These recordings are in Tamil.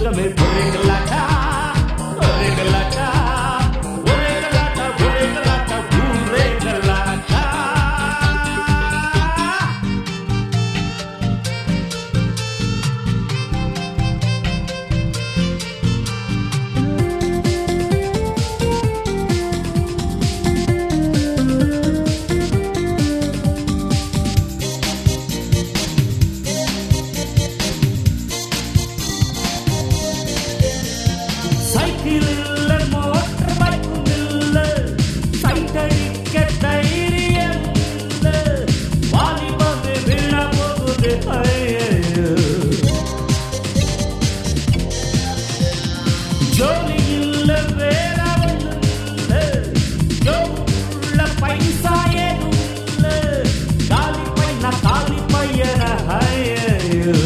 உலகமே ஒரே கலாட்டா ஒரே கலாட்டா ஒரே கலாட்டா ஒரே கலாட்டா ஊரே கலாட்டா சைக்கிள் இல்ல மோட்டர் பைக்கும் இல்ல சைட்டடிக்க தைரியம் இல்ல வாலிபது வீணா போகுது ஐயையோ. ஜோலி இல்ல வேற ஒண்ணும் இல்ல ஜோவுள்ள பைசா ஏதும் இல்ல காலி பையனா காலி பையன ஐயையோ.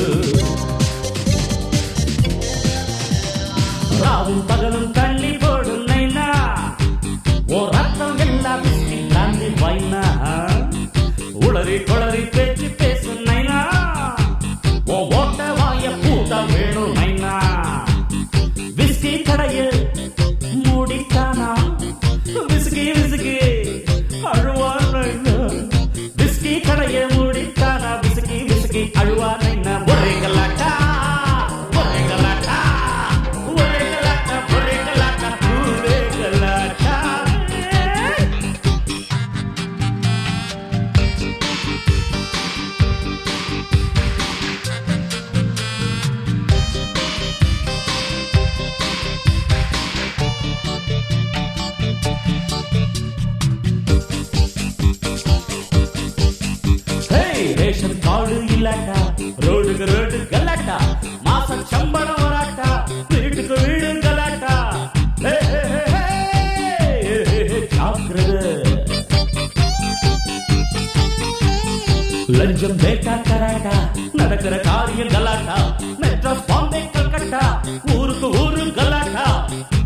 ராவும் பகலும் தள்ளி போடும் நைனா ஓ ரத்தம் எல்லாம் விஸ்கி பிராந்தி வைனா உளறி குளறி பேச்சு பேசும் நைனா ஓ ஓட்ட வாய பூட்ட வேணும் நைனா விஸ்கி கடையில் மூடித்தானா விஸ்கி விஸ்கி அழுவா நைனா விஸ்கி கடையை மூடித்தானா விஸ்கி விஸ்கி அழுவா நைனா ஒரே கலாட்டா ஒரே கலாட்டா ஒரே கலாட்டா ஒரே கலாட்டா ஒரே கலாட்டா ஹேய் ரேஷன் கார்டு இல்லாட்டா ரோடுக்கு ரோடு கலாட்டா மாசம் சம்பளம் வராட்டா வீட்டுக்கு வீடு கலாட்டா ஹே, ஹே, ஹே, ஹே, ஹே, ஹே, ஜாக்கிரதை லஞ்சம் பேட்டா கராட்டா நடக்கிற காரியம் கலாட்டா மெட்ராஸ் பாம்பே கல்கட்டா ஊருக்கு ஊரு கலாட்டா